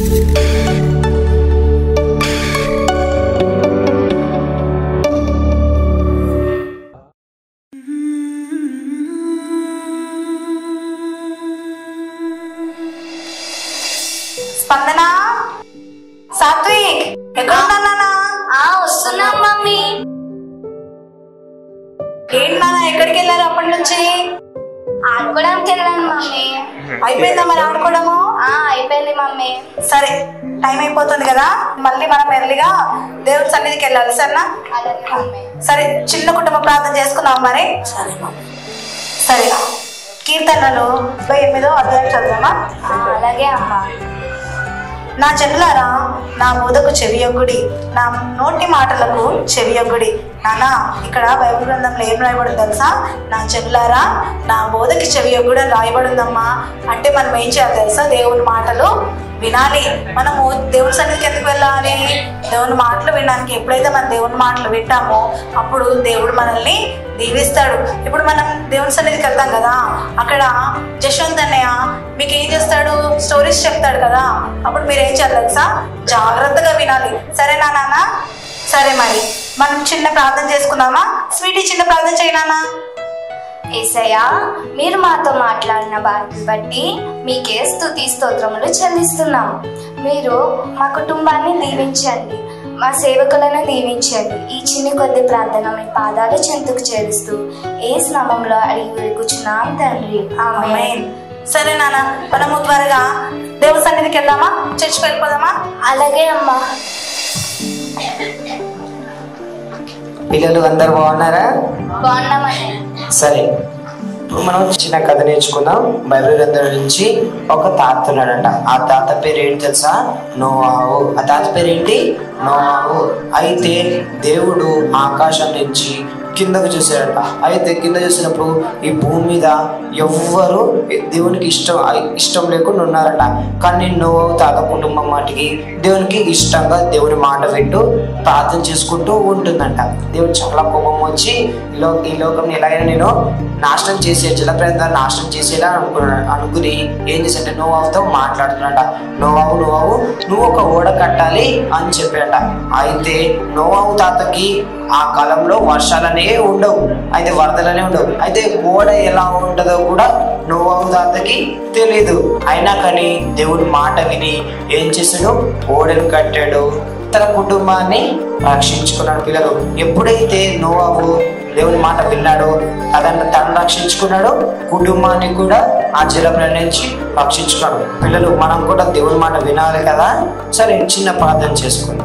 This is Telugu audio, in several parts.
స్పందన సాత్విక్ ఎక్కడ ఉన్నానా ఆ వస్తున్నాం మమ్మీ ఏంటి నాన్న ఎక్కడికి వెళ్ళారు అప్పటి నుంచి ఆడుకోవడానికి వెళ్ళాను మమ్మీ అయిపోయిందా మరి ఆడుకోవడము ఆ అయిపోయింది మమ్మీ సరే టైం అయిపోతుంది కదా మళ్ళీ మనం ఎర్లీగా దేవుడి సన్నిధికి వెళ్ళాలి సరేనా అలాగే మమ్మీ సరే చిన్న కుటుంబ ప్రార్థన చేసుకుందాం మరి సరే మమ్మీ సరే కీర్తనలు ముప్పై ఎనిమిదో అధ్యాయం చదువుదామా ఆ, అలాగే అమ్మా నా జనులారా నా బోధకు చెవియొగ్గుడి నా నోటి మాటలకు చెవియొగ్గుడి నానా ఇక్కడ బైబిల్ గ్రంథంలో ఏం రాయబడింది తెలుసా నా జనులారా నా బోధకి చెవియొగ్గుడు అని రాయబడిందమ్మా అంటే మనం ఏం చేయాలి తెలుసా దేవుని మాటలు వినాలి మనము దేవుని సన్నిధికి ఎందుకు వెళ్ళాలి దేవుని మాటలు వినడానికి ఎప్పుడైతే మనం దేవుని మాటలు వింటామో అప్పుడు దేవుడు మనల్ని దీవిస్తాడు ఇప్పుడు మనం దేవుని సన్నిధికి వెళ్తాం కదా అక్కడ జశ్వంత్ అన్నయ్య మీకు ఏం చేస్తాడు స్టోరీస్ చెప్తాడు కదా అప్పుడు మీరు ఏం చేయాలి తెలుసా జాగ్రత్తగా వినాలి సరేనా నాన్న సరే మరి మనం చిన్న ప్రార్థన చేసుకుందామా స్వీటీ చిన్న ప్రార్థన చేయనా ఏసయ్య మీరు మాతో మాట్లాడిన వాటిని బట్టి మీకే స్తుతి స్తోత్రములు చెల్లిస్తున్నాం మీరు మా కుటుంబాన్ని దీవించండి మా సేవకులను దీవించండి ఈ చిన్ని కొద్ది ప్రార్థన మీ పాదాలు చెంతకు చేరుస్తూ ఏ స్నామంలో అడిగి వెలుగుచున్నాం తండ్రి ఆమె ఆమేన్. సరే నాన్న మనము త్వరగా దేవుని సన్నిధికి వెళ్దామా చర్చికి వెళ్ళిపోదామా అలాగే అమ్మా పిల్లలు అందరు బాగున్నారా బాగున్నామని సరే ఇప్పుడు మనం చిన్న కథ నేర్చుకుందాం బైబిల్ గ్రంథం నుంచి ఒక తాత ఉన్నాడంట ఆ తాత పేరు ఏంటి తెలుసా నోవాహు ఆ తాత పేరు ఏంటి నోవాహు అయితే దేవుడు ఆకాశం నుంచి కిందకు చూశాడట అయితే కింద చూసినప్పుడు ఈ భూమి మీద ఎవ్వరు దేవునికి ఇష్టం ఇష్టం లేకుండా ఉన్నారట కానీ నోవాహు తాత కుటుంబం మాటికి దేవునికి ఇష్టంగా దేవుని మాట వింటూ ప్రార్థన చేసుకుంటూ ఉంటుందంట దేవుడు చాలా కోపం వచ్చి ఈ లో ఈ లోకం ఎలాగైనా నేను నాశనం చేసే జలప్రయంగా నాశనం చేసేలా అనుకున్నాడు అనుకుని ఏం చేశాడంటే నోవావుతో మాట్లాడుతున్నాడ నోవావు నోవావు నువ్వు ఒక ఓడ కట్టాలి అని చెప్పాట అయితే నోవావు తాతకి ఆ కాలంలో వర్షాలనే ఉండవు అయితే వరదలనే ఉండవు అయితే ఓడ ఎలా ఉంటుందో కూడా నోవావు తాతకి తెలియదు అయినా కానీ దేవుడి మాట విని ఏం చేశాడు ఓడను కట్టాడు తన కుటుంబాన్ని రక్షించుకున్నాడు పిల్లలు ఎప్పుడైతే నోవాబు దేవుని మాట విన్నాడో అదంతా తను రక్షించుకున్నాడు కుటుంబాన్ని కూడా ఆ జలప్రల నుంచి రక్షించుకున్నాడు పిల్లలు మనం కూడా దేవుని మాట వినాలి కదా సరే చిన్న ప్రార్థన చేసుకుందాం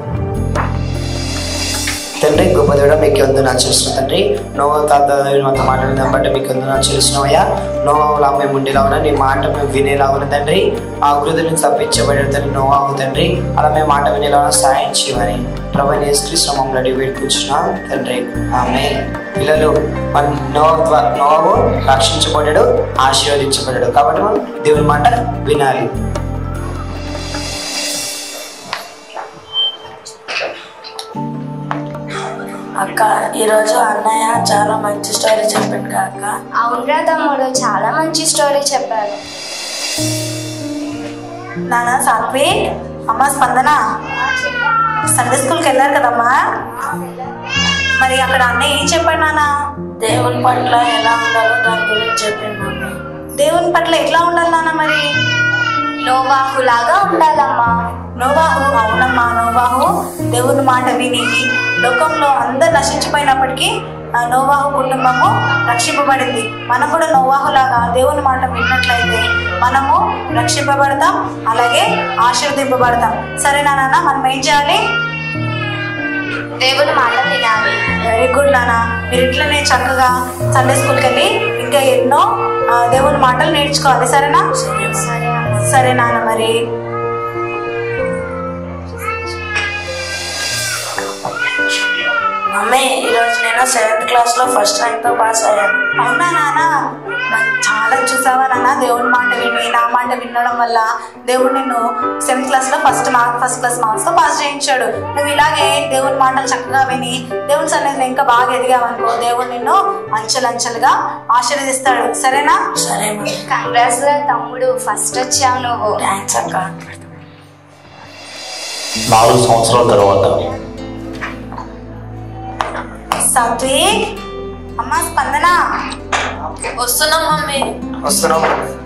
తండ్రి గొప్ప దేవుడు మీకు ఎందు నా చేస్తున్న తండ్రి నోవ తాత మాతో మాట్లాడిన బట్టి మీకు ఎందు నా చేస్తున్నావయ్యా నోవాలా మేము ఉండేలా ఉన్నా నీ మాట మేము వినేలా ఉన్న తండ్రి ఆ కృతి నుంచి తప్పించబడిన తండ్రి నోవావు తండ్రి అలా మేము మాట వినేలా ఉన్న సాయం చేయమని ప్రభు యేసుక్రీస్తు మమ్మల్ని అడిగి వేడుకుంటున్నాం తండ్రి ఆమె పిల్లలు మన నోవ నోవు రక్షించబడ్డాడు ఆశీర్వదించబడ్డాడు కాబట్టి మనం దేవుని మాట వినాలి అక్క ఈరోజు అన్నయ్య చాలా మంచి స్టోరీ చెప్పిండు అక్క అవునరా తమ్ముడు చాలా మంచి స్టోరీ చెప్పారు నాన్న సాత్విక్ అమ్మ స్పందన సండే స్కూల్కి వెళ్ళారు కదమ్మా మరి అక్కడ అన్నయ్య ఏం చెప్పాడు నాన్న దేవుని పట్ల ఎలా ఉండాలో దాని గురించి చెప్పిండు మమ్మీ దేవుని పట్ల ఎట్లా ఉండాలి నాన్న మరి నోవాహులాగా ఉండాలమ్మా నోవాహు అవునమ్మా నోవాహు దేవుని మాట విని లోకంలో అందరు నశించిపోయినప్పటికీ ఆ నోవాహు కుటుంబము రక్షింపబడింది మనం కూడా నోవాహులాగా దేవుని మాట విన్నట్లయితే మనము రక్షింపబడతాం అలాగే ఆశీర్వదింపబడతాం సరేనా నాన్న మనం ఏం చేయాలి దేవుని మాట వినాలి వెరీ గుడ్ నాన్న మీరు ఇట్లనే చక్కగా సండే స్కూల్కి వెళ్ళి ఇంకా ఎన్నో ఆ, దేవుని మాటలు నేర్చుకోవాలి సరేనా సరే అమ్మా సరే నాన్న మరి మమ్మీ ఈరోజు నేను సెవెంత్ క్లాస్ లో ఫస్ట్ ర్యాంక్ తో పాస్ అయ్యాను అవునా నాన్న మరి చాలా చూసావా నాన్న దేవుని మాట విని నా మాట వినడం వల్ల దేవుడు నిన్ను సెవెంత్ క్లాస్ లో first mark first class marks తో పాస్ చేయించాడు నువ్వు ఇలాగే దేవుని మాటలు చక్కగా విని దేవుని సన్నిధిలో ఇంకా బాగా ఎదిగావనుకో దేవుడు నిన్ను అంచెలంచెలుగా ఆశీర్వదిస్తాడు సరేనా సరే మమ్మీ కంగ్రాట్స్ రా తమ్ముడు ఫస్ట్ వచ్చావు నువ్వు థ్యాంక్స్ అక్క నాలుగు సంవత్సరాల తర్వాత సాత్విక్ అమ్మ స్పందన వస్తున్నాం మమ్మీ వస్తున్నాం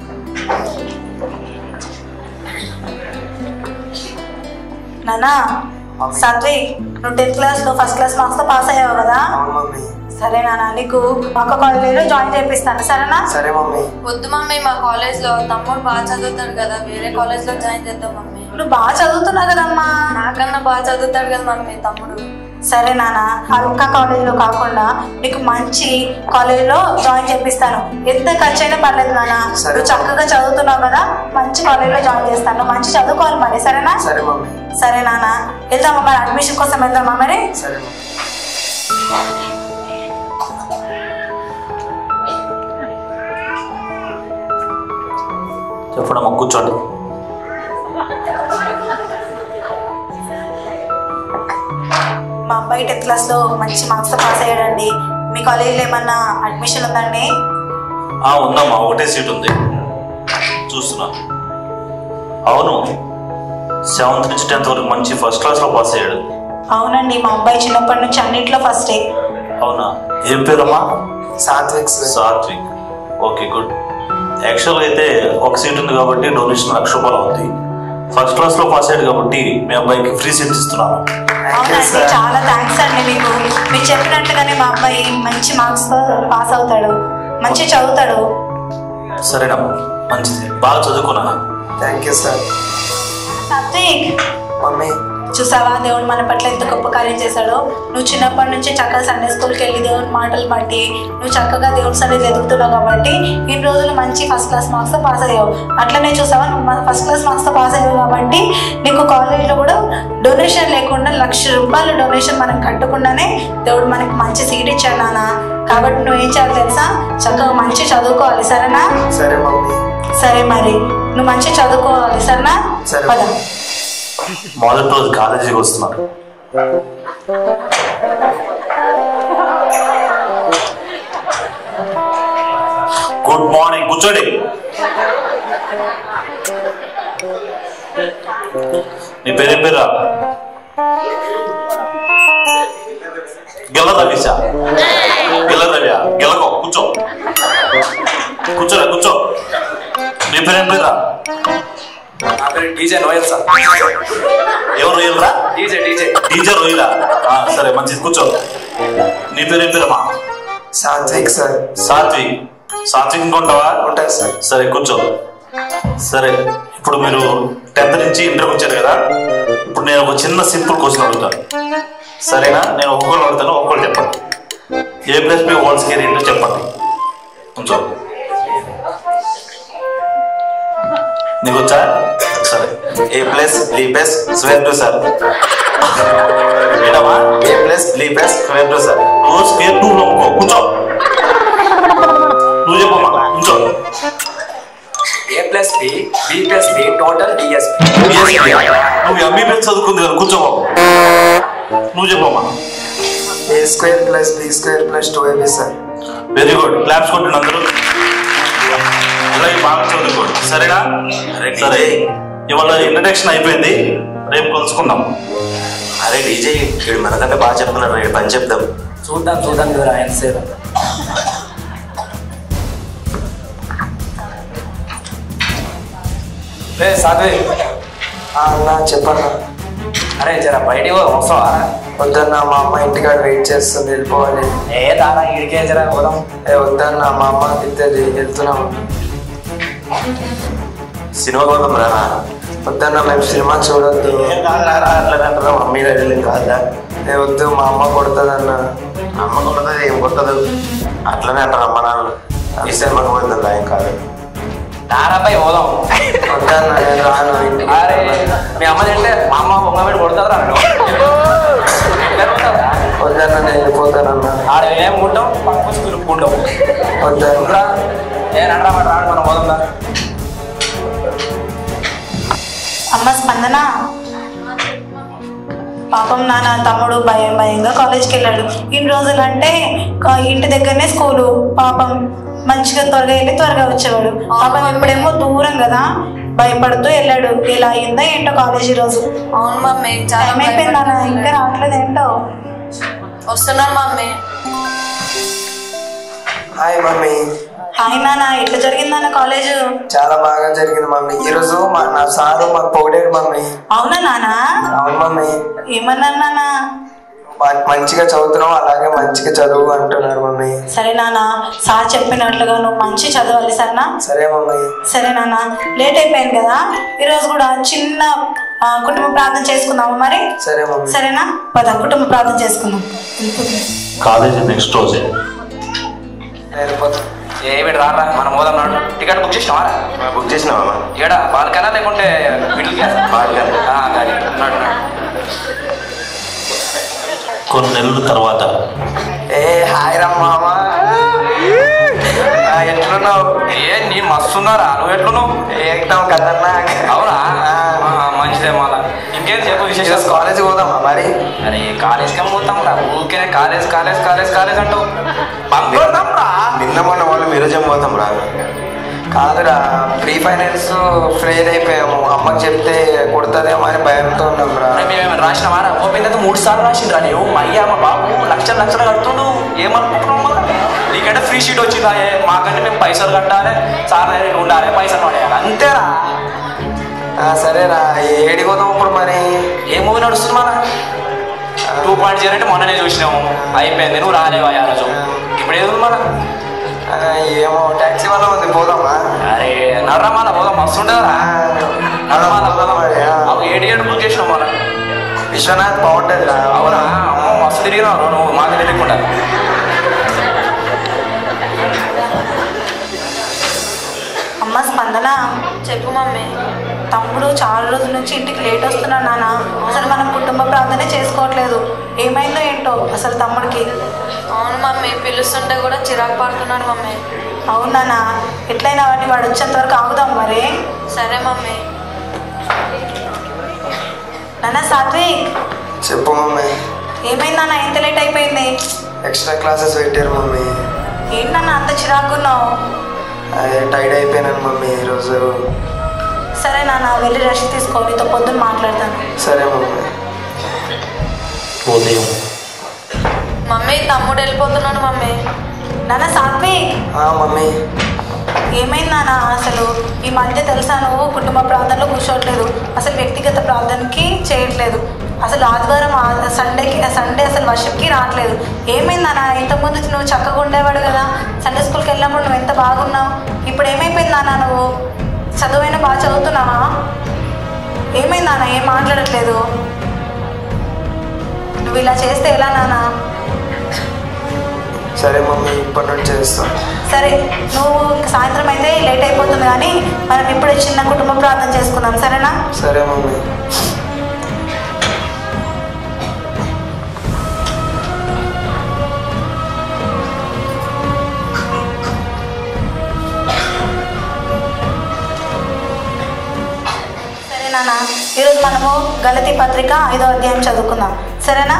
నానా సాత్విక్ నువ్వు టెన్త్ క్లాస్ లో ఫస్ట్ క్లాస్ మార్క్స్ తో పాస్ అయ్యావు కదా అవును మమ్మీ సరే నాన్న నీకు పక్క కాలేజీలో జాయిన్ చేపిస్తాను సరేనా సరే మమ్మీ వద్దు మమ్మీ మా కాలేజ్ లో తమ్ముడు బాగా చదువుతాడు కదా వేరే కాలేజ్ లో జాయిన్ చేద్దాం మమ్మీ నువ్వు బాగా చదువుతున్నావు కదమ్మా నాకన్నా బాగా చదువుతాడు కదా మమ్మీ తమ్ముడు సరే నాన్న అల్క కాలేజీలో కాకుండా నీకు మంచి కాలేజీలో జాయిన్ చేపిస్తాను ఎంత ఖర్చు అయినా పర్లేదు నాన్న సరే. నువ్వు చక్కగా చదువుతున్నావు కదా మంచి కాలేజీలో జాయిన్ చేస్తాను నువ్వు మంచి చదువుకోవాలి మరి సరేనా సరే మమ్మీ సరే నాన్న వెళ్దామా మరి అడ్మిషన్ కోసం వెళ్దామా మరి సరే మమ్మీ చెప్పడమ్మా కూర్చోండి మా అబ్బాయి టెన్త్ క్లాస్ లో మంచి మార్క్స్ తో పాస్ అయ్యాడండి మీ కాలేజీలో ఏమన్నా అడ్మిషన్ ఉందండి ఆ, ఉందమ్మా ఒకటే సీట్ ఉంది చూస్తున్నా అవును సెవెంత్ నుంచి టెన్త్ వరకు మంచి ఫస్ట్ క్లాస్లో పాస్ అయ్యాడు అవునండి మా అబ్బాయి చిన్నప్పటి నుంచి అన్నిట్లో ఫస్టే అవునా ఏం పేరమ్మా Satvik sir Satvik okay good యాక్చువల్గా అయితే ఒక సీట్ ఉంది కాబట్టి డొనేషన్ లక్ష రూపాయలు అవుతుంది ఫస్ట్ క్లాస్లో పాస్ అయ్యాడు కాబట్టి మీ అబ్బాయికి ఫ్రీ సీట్ ఇస్తున్నాను థ్యాంక్ యూ అవునండి సార్ చాలా థ్యాంక్స్ అండి మీకు మీరు చెప్పినట్టుగానే మా అబ్బాయి మంచి మార్క్స్ తో పాస్ అవుతాడు మంచి చదువుతాడు సరేనమ్మా మంచిది బాగా చదువుకున్నాను thank you sir Satvik mummy చూసావా దేవుడు మన పట్ల ఎంత గొప్ప కార్యం చేశాడో నువ్వు చిన్నప్పటి నుంచి చక్కగా సండే స్కూల్కి వెళ్ళి దేవుని మాటలు బట్టి నువ్వు చక్కగా దేవుని సన్నిధి ఎదుగుతున్నావు కాబట్టి ఇన్ని రోజులు మంచి ఫస్ట్ క్లాస్ మార్క్స్ తో పాస్ అయ్యావు అట్లనే చూసావా నువ్వు ఫస్ట్ క్లాస్ మార్క్స్ తో పాస్ అయ్యావు కాబట్టి నీకు కాలేజీలో కూడా డొనేషన్ లేకుండా లక్ష రూపాయలు డొనేషన్ మనం కట్టకుండానే దేవుడు మనకి మంచి సీట్ ఇచ్చాడు నాన్న కాబట్టి నువ్వు ఏం చేయాలి తెలుసా చక్కగా మంచి చదువుకోవాలి సరేనా సరే మమ్మీ సరే మరి నువ్వు మంచి చదువుకోవాలి సరేనా సరే. పద మొదటి రోజు కాలేజీకి వస్తున్నాడు గుడ్ మార్నింగ్ కూర్చోండి నీ పేరేం పేరా గెల రవీసా గెల రవియా గెలకో కూర్చో కూర్చోరా కూర్చో నీ పేరేం పేరా నా పేరు డీజే నోయల్ సార్ ఎవరు ఎవరా డీజే డీజే డీజే రొయ్యలా ఆ, సరే మంచిది కూర్చో నీ పేరు ఏం పేరమ్మా సాత్విక్ సార్ సాత్విక్ సాత్విక్ ఇంకొంటావా ఉంటాయి సార్ సరే కూర్చో సరే ఇప్పుడు మీరు టెన్త్ నుంచి ఇంటర్కి వచ్చారు కదా ఇప్పుడు నేను ఒక చిన్న సింపుల్ క్వశ్చన్ అడుగుతాను సరేనా నేను ఒక్కొక్కరు అడుగుతాను ఒక్కొక్కరు చెప్పండి A plus B whole square ఏంటో చెప్పండి కొంచెం నీకు వచ్చా సరే A plus B plus square two sir ఏంటమ్మా A plus B plus square two sir నువ్వు స్క్వేర్ టూ నొక్కో కూర్చో నువ్వు చెప్పమ్మా కూర్చో A plus B B plus B total DSP నువ్వు ఎంబీబీఎస్ చదువుకుంది కదా కూర్చో బాబు నువ్వు చెప్పమ్మా A square plus B square plus two AB sir very good claps కొట్టండి అందరూ అలాగే బాగా చదువుకోండి సరేనా సరే ఇవాళ ఇంట్రడక్షన్ అయిపోయింది రేపు కలుసుకుందాం అరే డీజే వీడు మనకంటే బాగా చెప్తున్నాడు రేపు పని చెప్దాం చూద్దాం చూద్దాం కదా ఆయన సేవ రే సాధ్వి ఆ, అన్నా చెప్పన్నా అరే జర బయటికి పో వస్తావా వద్దన్నా మా అమ్మ ఇంటికాడ వెయిట్ చేస్తుంది వెళ్ళిపోవాలి ఏ దాదా ఇడికే జర పోదాం ఏ వద్దన్నా మా అమ్మ తిట్టది వెళ్తున్నాం సినిమా కోసం రానా వద్దన్నా మేము సినిమా చూడొద్దు ఏం కాదురా రా, అట్లా అంటారా మమ్మీ డాడీ కాదురా ఏ వద్దు మా అమ్మ కొడుతుందన్నా అమ్మ కొట్టదు ఏం కొట్టదు అట్లనే అంటారు అమ్మ నాన్న ఈ సినిమా పోతుందా ఏం కాదు దారాపై పోదాం వద్దన్నా నేను రాను ఇంటికి అరే మీ అమ్మ తింటే మా అమ్మ బొమ్మ పెట్టి కొడుతుందిరా నేను వద్దన్నా నేను వెళ్ళిపోతానన్నా ఆడ ఏం ఉంటాం పక్క తిరుక్కుంటాం వద్దన్నా ఏ నడరా మాట రాడు మనం పోదాం అమ్మ స్పందన పాపం నా నా తమ్ముడు భయం భయంగా కాలేజ్కి వెళ్ళాడు ఇన్ని రోజులు అంటే కా- ఇంటి దగ్గరనే స్కూలు పాపం మంచిగా త్వరగా వెళ్ళి త్వరగా వచ్చేవాడు పాపం ఇప్పుడేమో దూరం కదా భయపడుతూ వెళ్ళాడు ఇలా అయిందో ఏంటో కాలేజీ రోజు అవును మమ్మీ చాలా టైం అయిపోయింది నాన్న ఇంకా రావట్లేదు ఏంటో వస్తున్నాను మమ్మీ హాయ్ మమ్మీ హాయ్ నాన్న ఎట్లా జరిగింది నాన్న కాలేజ్ చాలా బాగా జరిగింది మమ్మీ ఈ రోజు మా నా సారు మాకు పొగిడాడు మమ్మీ అవునా నాన్న అవును మమ్మీ ఏమన్నారు నాన్న మా- మంచిగా చదువుతున్నావు అలాగే మంచిగా చదువు అంటున్నారు మమ్మీ సరే నాన్న సార్ చెప్పినట్లుగా నువ్వు మంచి చదవాలి సరేనా సరే మమ్మీ సరే నాన్న లేట్ అయిపోయింది కదా ఈరోజు కూడా చిన్న ఆ, కుటుంబ ప్రార్థన చేసుకుందామా మరి సరే మమ్మీ సరేనా పద కుటుంబ ప్రార్థన చేసుకుందాం కాలేజీ నెక్స్ట్ రోజే వెళ్ళిపోతా ఏమి రారా మనం పోదాం నాడు టికెట్ బుక్ చేసినావా బుక్ చేసినావా ఇక్కడ బాల్కనా లేకుంటే మిడిల్ క్లాస్ బాల్కనీ. గాడి నాడు నాడు కొన్ని నెలల తర్వాత ఏ హాయ్ రా మామ ఆ, ఎట్లున్నావు ఏ నీ మస్తున్నారా నువ్వు ఎట్లున్నావు ఏకటం కదన్నా అవునా ఆ, మంచిదే మళ్ళా ఇంకేం చెప్పు విశేషం ఈరోజు కాలేజ్ పోదామా మరి అరే కాలేజ్కి పోతాం రా ఊరికే కాలేజ్ కాలేజ్ కాలేజ్ కాలేజ్ అంటావు పంపుతాం రా నిన్న మొన్న వాళ్ళు ఈరోజు పోతాం రా కాదురా ప్రీ ఫైనల్స్ ఫెయిల్ అయిపోయాము అమ్మకి చెప్తే కొడుతుందేమో అని భయంతో ఉన్నాం రా అరే మేమేమైనా రాసినావా రా ఓపెన్ అయితే మూడు సార్లు రాసిండ్రా నీవు మా అయ్యా మా బాబు లక్షలు లక్షలు కడుతుండు ఏమనుకుంటున్నావు మళ్ళా నీకంటే ఫ్రీ షీట్ వచ్చిందా ఏ మాకంటే మేము పైసలు కట్టాలి సార్ దగ్గర ఉండాలి పైసలు పడేయాలి అంతేరా ఆ, సరేరా ఏడికి పోదాం ఇప్పుడు మరి ఏ మూవీ నడుస్తుంది మన టూ పాయింట్ జీరో అంటే మొన్ననే చూసినాము అయిపోయింది నువ్వు రాలేవా ఆ రోజు ఇప్పుడు ఏది మన ఆ, ఏమో ట్యాక్సీ వల్ల ఉంది పోదామా అరే నడరా మన పోదాం మస్తు ఉండదురా నడమాల పోదాం మరి ఆ. అవి ఏడు ఏడు బుక్ చేసినావు మన విశ్వనాథ్ బాగుంటుంది రా అవునా అమ్మో మస్తు తిరిగినావు నువ్వు మాకు తెలియకుండా అమ్మ స్పందన చెప్పు మమ్మీ తమ్ముడు చాలా రోజుల నుంచి ఇంటికి లేట్ వస్తున్నాడు నాన్న అసలు మనం కుటుంబ ప్రార్థనే చేసుకోవట్లేదు ఏమైందో ఏంటో అసలు తమ్ముడికి అవును మమ్మీ పిలుస్తుంటే కూడా చిరాకు పడుతున్నాడు మమ్మీ అవునా ఎట్లయినా వాడిని వాడు వచ్చేంత వరకు ఆగుదాం మరి సరే మమ్మీ నాన్న సాత్విక్ చెప్పు మమ్మీ ఏమైంది నాన్న ఎంత లేట్ అయిపోయింది ఎక్స్ట్రా క్లాసెస్ పెట్టారు మమ్మీ ఏంటన్నా అంత చిరాకున్నావు అదే టైడ్ అయిపోయినాను మమ్మీ ఈరోజు సరే నాన్న వెళ్ళి రెస్ట్ తీసుకో నీతో పొద్దున్న మాట్లాడతాను సరే మమ్మీ ఉదయం మమ్మీ తమ్ముడు వెళ్ళిపోతున్నాడు మమ్మీ నాన్న సాత్విక్ ఆ, మమ్మీ ఏమైంది నాన్న అసలు ఈ మధ్య తెలుసా నువ్వు కుటుంబ ప్రార్థనలో కూర్చోవట్లేదు అసలు వ్యక్తిగత ప్రార్థనకి చేయట్లేదు అసలు ఆదివారం ఆ- సండేకి సండే అసలు వర్షంకి రావట్లేదు ఏమైంది నాన్న ఇంతకుముందు నువ్వు చక్కగా ఉండేవాడు కదా సండే స్కూల్కి వెళ్ళినప్పుడు నువ్వు ఎంత బాగున్నావు ఇప్పుడు ఏమైపోయింది నాన్న నువ్వు చదువైనా బాగా చదువుతున్నావా ఏమైంది నాన్న ఏం మాట్లాడట్లేదు నువ్వు ఇలా చేస్తే ఎలా నాన్న సరే మమ్మీ ఇప్పటి నుంచి చేస్తాను సరే నువ్వు సాయంత్రం అయితే లేట్ అయిపోతుంది కానీ మనం ఇప్పుడే చిన్న కుటుంబ ప్రార్థన చేసుకుందాం సరేనా సరే మమ్మీ సరే నాన్న ఈరోజు మనము గలతి పత్రిక ఐదో అధ్యాయం చదువుకుందాం సరేనా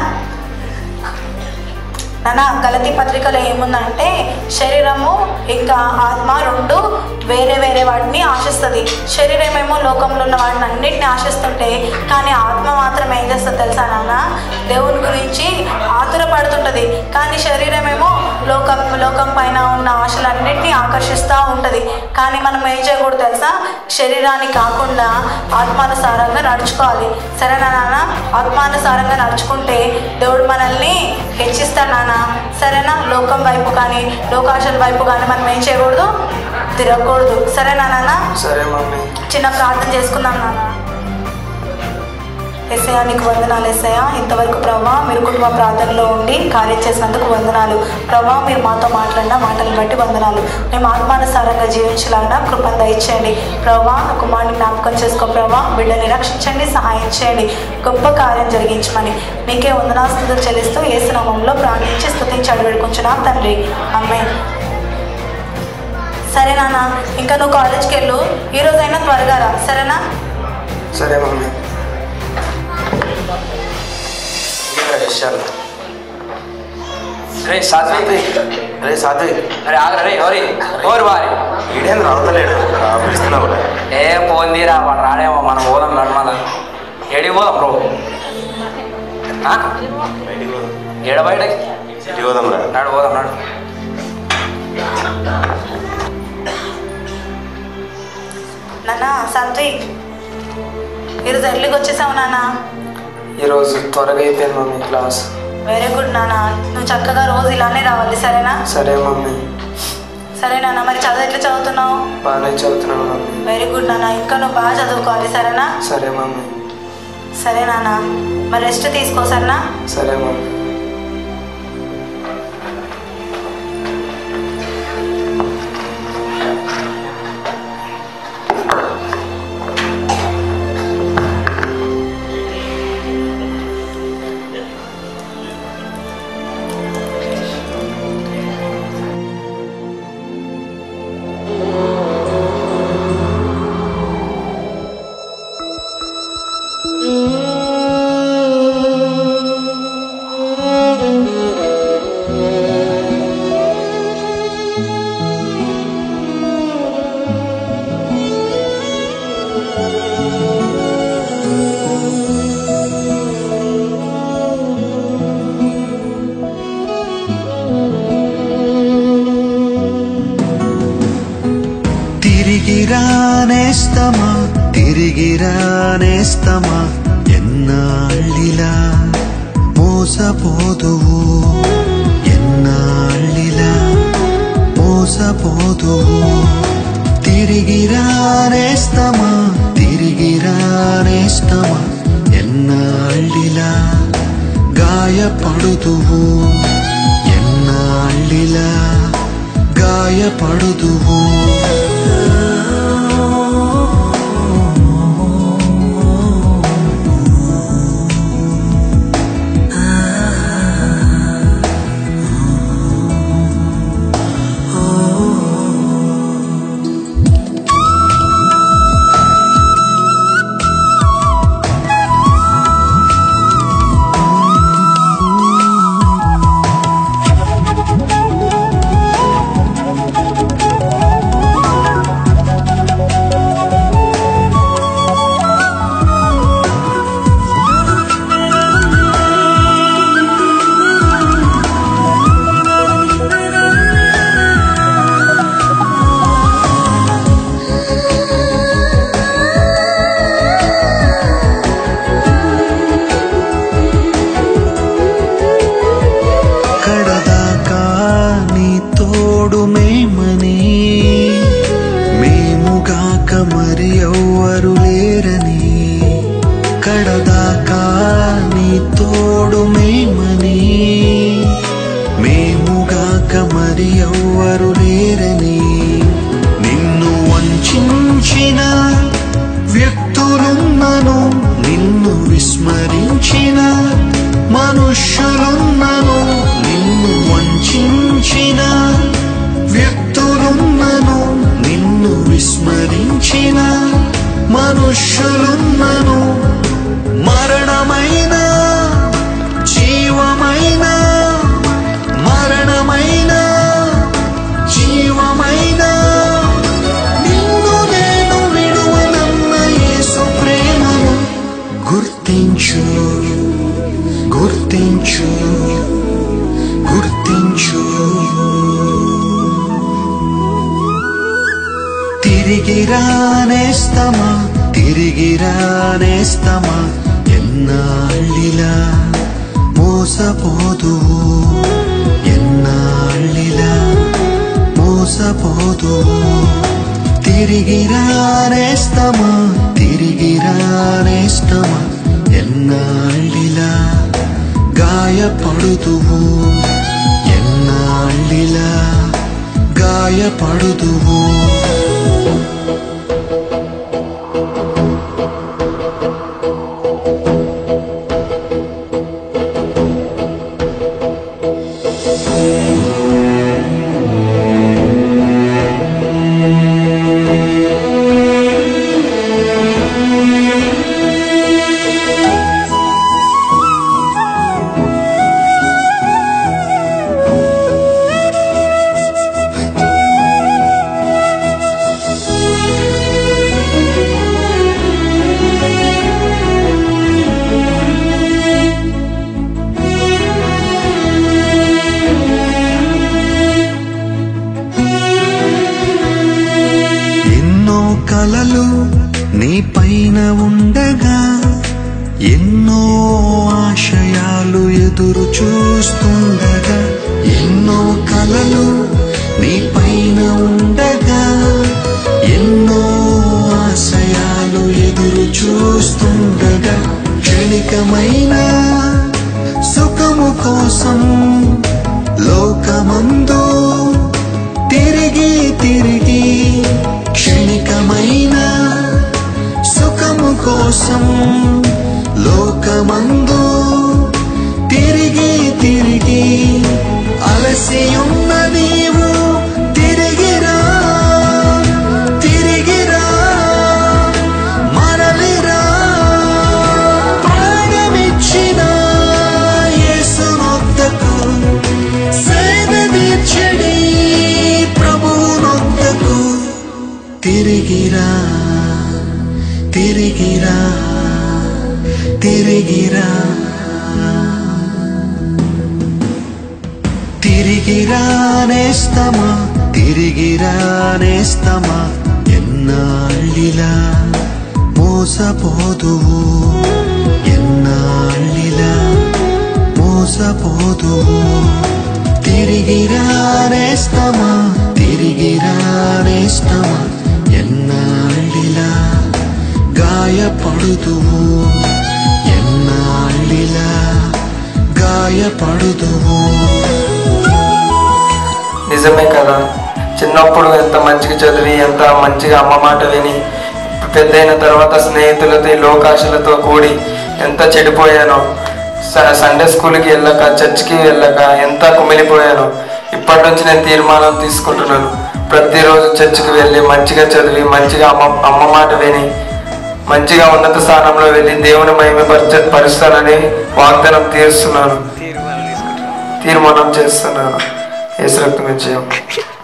నాన్న గలతి పత్రికలో ఏముందంటే శరీరము ఇంకా ఆత్మ రెండు వేరే వేరే వాటిని ఆశిస్తుంది శరీరం ఏమో లోకంలో ఉన్న వాటిని అన్నిటిని ఆశిస్తుంటే కానీ ఆత్మ మాత్రం ఏం చేస్తుంది తెలుసా నాన్న దేవుని గురించి ఆతురపడుతుంటుంది కానీ శరీరం ఏమో లోకం లోకం పైన ఉన్న ఆశలన్నిటినీ ఆకర్షిస్తూ ఉంటుంది కానీ మనం ఏం చేయకూడదు తెలుసా శరీరాన్ని కాకుండా ఆత్మానుసారంగా నడుచుకోవాలి సరేనా నాన్న ఆత్మానుసారంగా నడుచుకుంటే దేవుడు మనల్ని హెచ్చిస్తాడు నాన్న సరేనా లోకం వైపు కానీ లోకాశల వైపు కానీ మనం ఏం చేయకూడదు తిరగకూడదు సరేనా నాన్న సరే మమ్మీ చిన్న ప్రార్థన చేసుకుందాం నాన్న ఎస్ఐయా నీకు వందనాలు ఎస్ఐయా ఇంతవరకు ప్రభా మీరు కుటుంబ ప్రార్థనలో ఉండి కార్యం చేసినందుకు వందనాలు ప్రభా మీరు మాతో మాట్లాడిన మాటలను బట్టి వందనాలు మేము ఆత్మానుసారంగా జీవించలాగా కృపను దయచేయండి ప్రభా కుమారుని జ్ఞాపకం చేసుకో ప్రభా బిడ్డని రక్షించండి సహాయం చేయండి గొప్ప కార్యం జరిగించమని మీకే వందనాస్తుతులు చెల్లిస్తూ ఏసునామంలో ప్రార్థించి స్థుతించి అడివేడుకుంటున్నాం తండ్రి అమ్మాయి సరే నాన్న ఇంకా నువ్వు కాలేజ్కి వెళ్ళు ఈ రోజైనా త్వరగా రా సరేనా సరే మమ్మీ విషయాలు రే సాత్విక్ రే సాత్విక్ అరే ఆగరా రే ఎవరి ఎవరు వారి ఈడేం రావట్లేడు పిలుస్తున్నా కూడా ఏ పోందిరా వాడు రాడేమో మనం పోదాం నడమల ఏడికి పోదాం బ్రో ఆ? బయటికి పోదాం ఏడ బయటకి ఇంటికి పోదాం రా నడు పోదాం నడు నాన్న సాత్విక్ ఈరోజు ఎర్లీకి వచ్చేసావు నాన్న ఈరోజు త్వరగా అయిపోయింది మమ్మీ క్లాస్ వెరీ గుడ్ నాన్న నువ్వు చక్కగా రోజు ఇలానే రావాలి సరేనా సరే మమ్మీ సరే నాన్న మరి చదువు ఎట్లా చదువుతున్నావు బాగానే చదువుతున్నాను మమ్మీ వెరీ గుడ్ నాన్న ఇంకా నువ్వు బాగా చదువుకోవాలి సరేనా సరే మమ్మీ సరే నాన్న మరి రెస్ట్ తీసుకో సరేనా సరే మమ్మీ తిరిగిరానేస్తమా తిరిగిరానేస్తమా ఎన్నాళ్ళిలా మోసపోదువు ఎన్నాళ్ళిలా మోసపోదువు తిరిగిరానేస్తమా తిరిగిరానేస్తమా ఎన్నాళ్ళిలా గాయపడుదువు ఎన్నాళ్ళిలా గాయపడుదువు కడదాకా నీ తోడు మేమని మేముగాక మరి ఎవ్వరు లేరని కడదాకా నీ తోడు మేమని మేముగాక మరి ఎవ్వరు లేరని నిన్ను వంచిన వ్యక్తులున్నను నిన్ను విస్మరించిన మనుష్యులున్నను నిన్ను వంచిన వ్యక్తులున్నను నిన్ను విస్మరించిన మనుష్యులున్నను మరణమైన జీవమైన మరణమైన జీవమైన నిన్ను నేను విడువనన్న యేసు ప్రేమను గుర్తించు గుర్తించు గుర్తించు తిరిగి రానేస్తమా తిరిగి రానేస్తమా ఎన్నాళ్ళిలా మోసపోదువు ఎన్నాళ్ళిలా మోసపోదువు తిరిగి రానేస్తమా తిరిగి రానేస్తమా ఎన్నాళ్ళిలా గాయపడుదువు ఎన్నాళ్ళిలా గాయపడుదువు ఉండగా ఎన్నో ఆశయాలు ఎదురు చూస్తుండగా ఎన్నో కలలు నీ పైన ఉండగా ఎన్నో ఆశయాలు ఎదురు చూస్తుండగా క్షణికమైన సుఖము కోసం లోకమందు తిరిగి తిరిగి క్షణికమైన సుఖము కోసం లోకమందు తిరిగి తిరిగి అలసి ఉన్న నీవు తిరిగిరా తిరిగిరా మరలిరా ప్రాణమిచ్చిన యేసునొద్దకు సేద తీర్చడి ప్రభువునొద్దకు తిరిగిరా తిరిగిరా తిరిగిరా తిరిగిరా నేస్తమా తిరిగిరా నేస్తమా ఎన్నాళ్ళిలా మోసపోదువు ఎన్నాళ్ళిలా మోసపోదువు తిరిగిరా నేస్తమా తిరిగిరా నేస్తమా ఎన్నాళ్ళిలా గాయపడుదువు ఎన్నాళ్ళిలా గాయపడుదువు నిజమే కదా చిన్నప్పుడు ఎంత మంచిగా చదివి ఎంత మంచిగా అమ్మ మాట విని పెద్దయిన తర్వాత స్నేహితులతో ఈ లోకాశలతో కూడి ఎంత చెడిపోయానో స- సండే స్కూల్కి వెళ్ళక చర్చ్కి వెళ్ళక ఎంత కుమిలిపోయానో ఇప్పటి నుంచి నేను తీర్మానం తీసుకుంటున్నాను ప్రతిరోజు చర్చికి వెళ్ళి మంచిగా చదివి మంచిగా అమ్మ అమ్మ మాట విని మంచిగా ఉన్నత స్థానంలో వెళ్ళి దేవుని మహిమపరచ పరుస్తానని వాగ్దానం తీరుస్తున్నాను తీర్మానం చేస్తున్నాను ఏ రక్తం విజయం